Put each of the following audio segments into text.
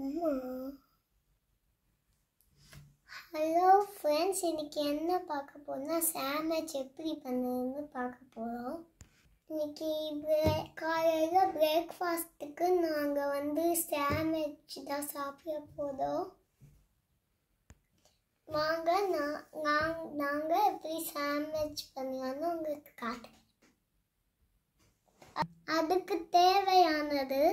அம்மா hello friends இன்னைக்கு என்ன பார்க்க போறோம்னா சாண்ட்விச் எப்படி பண்ணுறதுன்னு பார்க்க போகிறோம் இன்னைக்கு bre- காலையில பிரேக்ஃபாஸ்ட்டுக்கு நாங்கள் வந்து சாண்ட்விச் தான் சாப்பிட போகிறோம் வாங்க நான் நாங்- நாங்கள் எப்படி சாண்ட்விச் பண்ணலாம்னு உங்களுக்கு காட்டுறேன் அ- அதுக்கு தேவையானது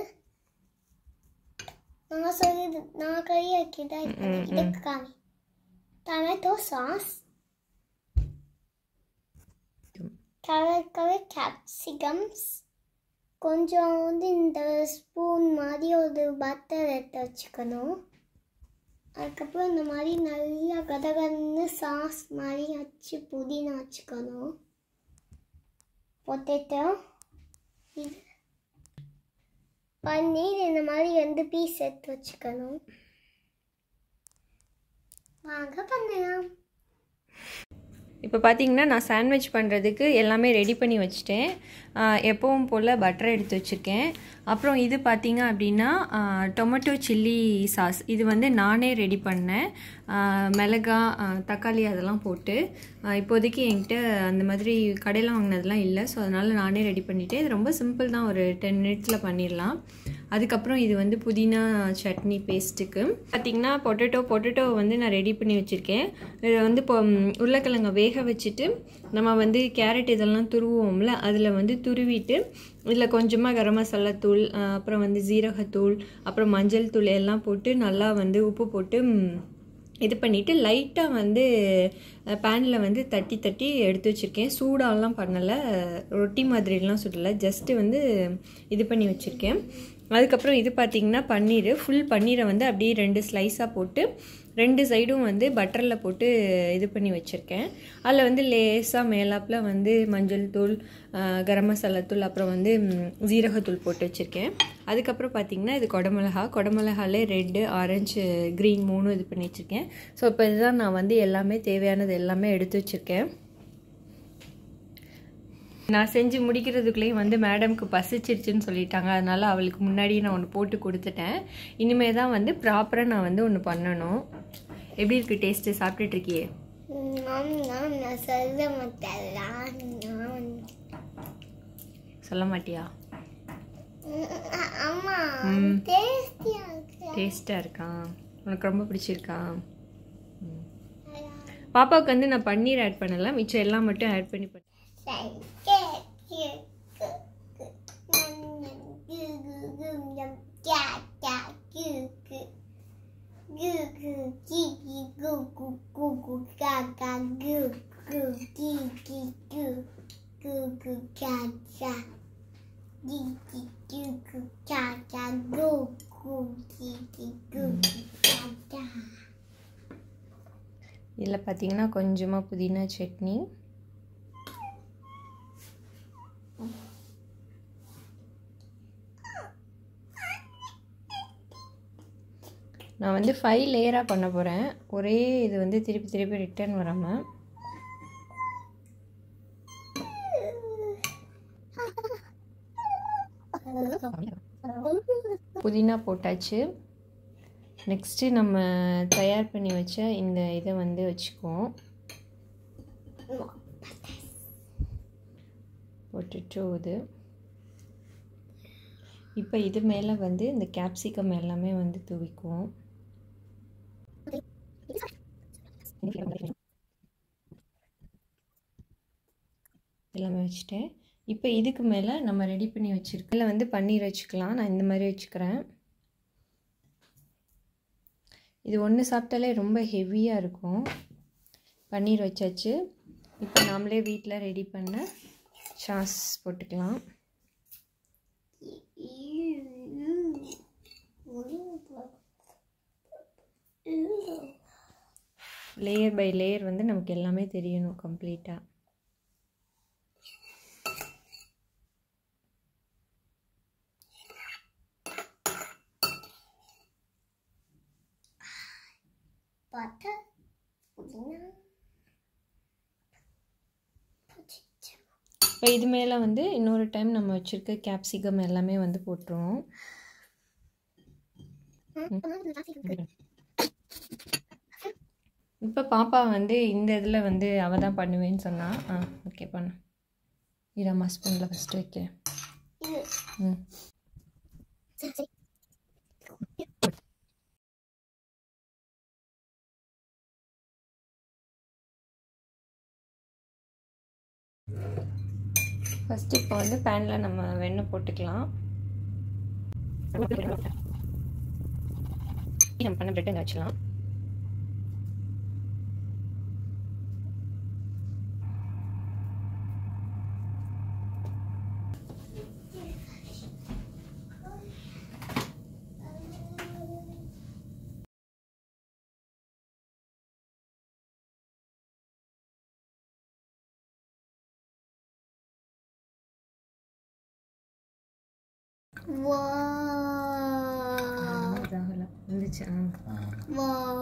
நான் சொல்லி நான் கையை வைக்கிட்டா இதுக்கு காமி டொமேட்டோ சாஸ் கலர் கேப்சிகம்ஸ் கொஞ்சம் வந்து இந்த ஸ்பூன் மாதிரி ஒரு பட்டர் எடுத்து வச்சுக்கணும் அதுக்கப்புறம் இந்த மாதிரி நல்லா கதகன்னு சாஸ் மாதிரி வச்சு புதினா வச்சுக்கணும் பொட்டேட்டோ இது பன்னீர் இந்த மாதிரி ரெண்டு பீஸ் எடுத்து வச்சுக்கணும் வாங்க பண்ணலாம் இப்போ பார்த்தீங்கன்னா நான் சாண்ட்விச் பண்ணுறதுக்கு எல்லாமே ரெடி பண்ணி வச்சுட்டேன் ஆஹ் எப்பவும் போல் பட்டர் எடுத்து வச்சுருக்கேன் அப்புறம் இது பார்த்தீங்க அப்படின்னா டொமேட்டோ சில்லி சாஸ் இது வந்து நானே ரெடி பண்ணேன் ஆஹ் மிளகா ஆஹ் தக்காளி அதெல்லாம் போட்டு ஆஹ் இப்போதைக்கு என்கிட்ட அந்த மாதிரி கடையில் வாங்கினதெல்லாம் இல்லை ஸோ அதனால் நானே ரெடி பண்ணிட்டேன் இது ரொம்ப சிம்பிள் தான் ஒரு டென் மினிட்ஸில் பண்ணிடலாம் அதுக்கப்புறம் இது வந்து புதினா சட்னி பேஸ்ட்டுக்கு பார்த்திங்கன்னா பொட்டேட்டோ பொட்டேட்டோ வந்து நான் ரெடி பண்ணி வச்சுருக்கேன் இதை வந்து இப்போ ம், உருளைக்கிழங்க வேக வச்சுட்டு நம்ம வந்து கேரட் இதெல்லாம் துருவோம்ல அதில் வந்து துருவிட்டு இதில் கொஞ்சமாக கரம் மசாலா தூள் அஹ், அப்புறம் வந்து ஜீரகத்தூள் அப்புறம் மஞ்சள் தூள் எல்லாம் போட்டு நல்லா வந்து உப்பு போட்டு ம், இது பண்ணிவிட்டு லைட்டாக வந்து பேனில் வந்து தட்டி தட்டி எடுத்து வச்சுருக்கேன் சூடாலாம் பண்ணலை ரொட்டி மாதிரிலாம் சுடலை ஜஸ்ட்டு வந்து இது பண்ணி வச்சுருக்கேன் அதுக்கப்புறம் இது பார்த்திங்கன்னா பன்னீர் ஃபுல் பன்னீரை வந்து அப்படியே ரெண்டு ஸ்லைஸாக போட்டு ரெண்டு சைடும் வந்து பட்டரில் போட்டு இது பண்ணி வச்சுருக்கேன் அதில் வந்து லேசாக மேலாப்பில் வந்து மஞ்சள் தூள் ஆஹ் கரம் மசாலா தூள் அப்புறம் வந்து ம், ஜீரகத்தூள் போட்டு வச்சுருக்கேன் அதுக்கப்புறம் பார்த்திங்கன்னா இது குடமிளகா குடமிளகாலே ரெட்டு ஆரஞ்சு க்ரீன் மூணும் இது பண்ணி வச்சுருக்கேன் ஸோ இப்போ இதுதான் நான் வந்து எல்லாமே தேவையானது எல்லாமே எடுத்து வச்சுருக்கேன் நான் செஞ்சு முடிக்கிறதுக்குள்ளேயும் வந்து மேடம்க்கு பசிச்சிருச்சுன்னு சொல்லிட்டாங்க அதனால அவளுக்கு முன்னாடியே நான் ஒன்று போட்டு கொடுத்துட்டேன் இனிமே தான் வந்து ப்ராப்பராக நான் வந்து ஒன்று பண்ணணும் எப்படி இருக்கு டேஸ்ட்டு சாப்பிட்டுட்டு இருக்கியே நான் நான் நான் சொல்ல மாட்டேன் நான் சொல்ல மாட்டியா அம்மா ம். டேஸ்டியா இருக்கு டேஸ்ட்டாக இருக்கா உனக்கு ரொம்ப பிடிச்சிருக்கா ம். பாப்பாவுக்கு வந்து நான் பன்னீர் ஆட் பண்ணல மிச்சம் எல்லாம் மட்டும் ஆட் பண்ணி பண்ண சரி கேக்கு நன்னம் கு கு கும் யம் கா கா கு கு கு கு கி கி கு கு கு கு கா கா கு கு கி கி கு கு கு கா கா கி கி கு கு கா கா கு கு கி கி கு கு கா கா இதில் பார்த்தீங்கன்னா கொஞ்சமாக புதினா சட்னி நான் வந்து ஃபைவ் லேயராக பண்ண போகிறேன் ஒரே இது வந்து திருப்பி திருப்பி ரிட்டர்ன் வராமல் புதினா போட்டாச்சு நெக்ஸ்ட்டு நம்ம தயார் பண்ணி வச்ச இந்த இதை வந்து வச்சுக்குவோம் போட்டுட்டு இது இப்போ இது மேலே வந்து இந்த கேப்சிகம் எல்லாமே வந்து தூவிக்குவோம் எல்லாமே வச்சுட்டேன் இப்போ இதுக்கு மேலே நம்ம ரெடி பண்ணி வச்சுருக்கோம் இதில் வந்து பன்னீர் வச்சுக்கலாம் நான் இந்த மாதிரி வச்சுக்கிறேன் இது ஒன்று சாப்பிட்டாலே ரொம்ப ஹெவியாக இருக்கும் பன்னீர் வச்சாச்சு இப்போ நாமளே வீட்டில் ரெடி பண்ண சாஸ் போட்டுக்கலாம் லேயர் பை லேயர் வந்து நமக்கு எல்லாமே தெரியணும் கம்ப்ளீட்டாக butter, புதினா இப்போ இது மேலே வந்து இன்னொரு டைம் நம்ம வச்சுருக்க கேப்சிகம் எல்லாமே வந்து போட்டுருவோம் இப்போ பாப்பா வந்து இந்த இதில் வந்து அவ தான் பண்ணுவேன்னு சொன்னா ஆ ஓகே பண்ணு இதம்மா ஸ்பூனில் ஃபஸ்ட்டு வைக்கிறேன் இது ம் சரி சரி ஃபஸ்ட்டு இப்போ வந்து பேனில் நம்ம வெண்ணெய் போட்டுக்கலாம் நம்ம பண்ண பிரெட் அங்கே வச்சுக்கலாம் Wow. இதாகல வந்துச்சு ஆ Wow.